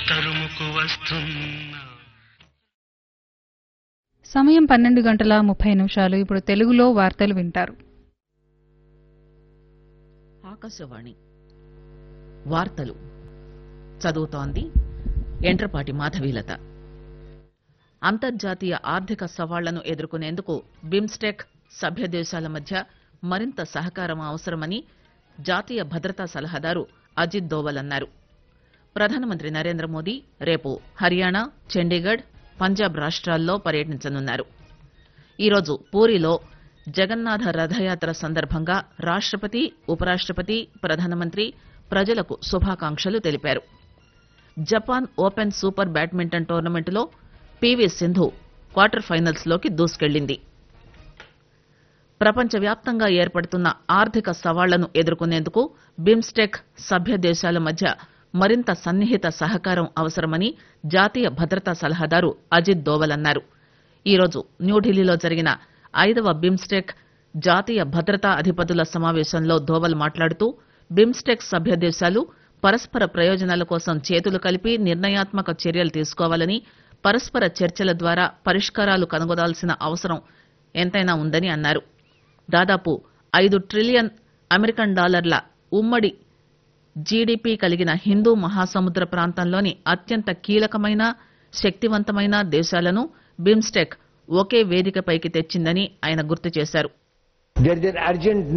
తరుముకు వస్తున్నా సమయం పన్నెండు గంటల ముప్పై నిమిషాలు ఇప్పుడు తెలుగులో వార్తలు వింటారు ఆకాశవాణి వార్తలు చదువుతోంది ఎంట్రపాటి మాధవీలత అంతర్జాతీయ ఆర్థిక సవాళ్లను ఎదుర్కొనేందుకు బిమ్స్టెక్ సభ్య దేశాల మధ్య మరింత సహకారం అవసరమని జాతీయ భద్రతా సలహాదారు అజిత్ దోవల్ అన్నారు ప్రధానమంత్రి నరేంద్ర మోదీ రేపు హర్యానా చండీగఢ్ పంజాబ్ రాష్ట్రాల్లో పర్యటించనున్నారు ఈరోజు పూరిలో జగన్నాథ రథయాత్ర సందర్భంగా రాష్ట్రపతి ఉపరాష్ట్రపతి ప్రధానమంత్రి ప్రజలకు శుభాకాంక్షలు తెలిపారు జపాన్ ఓపెన్ సూపర్ బ్యాడ్మింటన్ టోర్నమెంటులో పీవీ సింధు క్వార్టర్ ఫైనల్స్ లోకి దూసుకెళ్లింది ప్రపంచవ్యాప్తంగా ఏర్పడుతున్న ఆర్థిక సవాళ్లను ఎదుర్కొనేందుకు బిమ్స్టెక్ సభ్య దేశాల మధ్య మరింత సన్నిహిత సహకారం అవసరమని జాతీయ భద్రతా సలహాదారు అజిత్ దోవల్ అన్నారు ఈరోజు న్యూఢిల్లీలో జరిగిన ఐదవ బిమ్స్టెక్ జాతీయ భద్రతా అధిపతుల సమావేశంలో దోవల్ మాట్లాడుతూ బిమ్స్టెక్ సభ్య దేశాలు పరస్పర ప్రయోజనాల కోసం చేతులు కలిపి నిర్ణయాత్మక చర్యలు తీసుకోవాలని పరస్పర చర్చల ద్వారా పరిష్కారాలు కనుగొనాల్సిన అవసరం ఎంతైనా ఉందని అన్నారు దాదాపు ఐదు ట్రిలియన్ అమెరికన్ డాలర్ల ఉమ్మడి జీడీపీ కలిగిన హిందూ మహాసముద్ర ప్రాంతంలోని అత్యంత కీలకమైన శక్తివంతమైన దేశాలను బిమ్స్టెక్ ఒకే వేదికపైకి తెచ్చిందని ఆయన గుర్తు చేశారు There is an urgent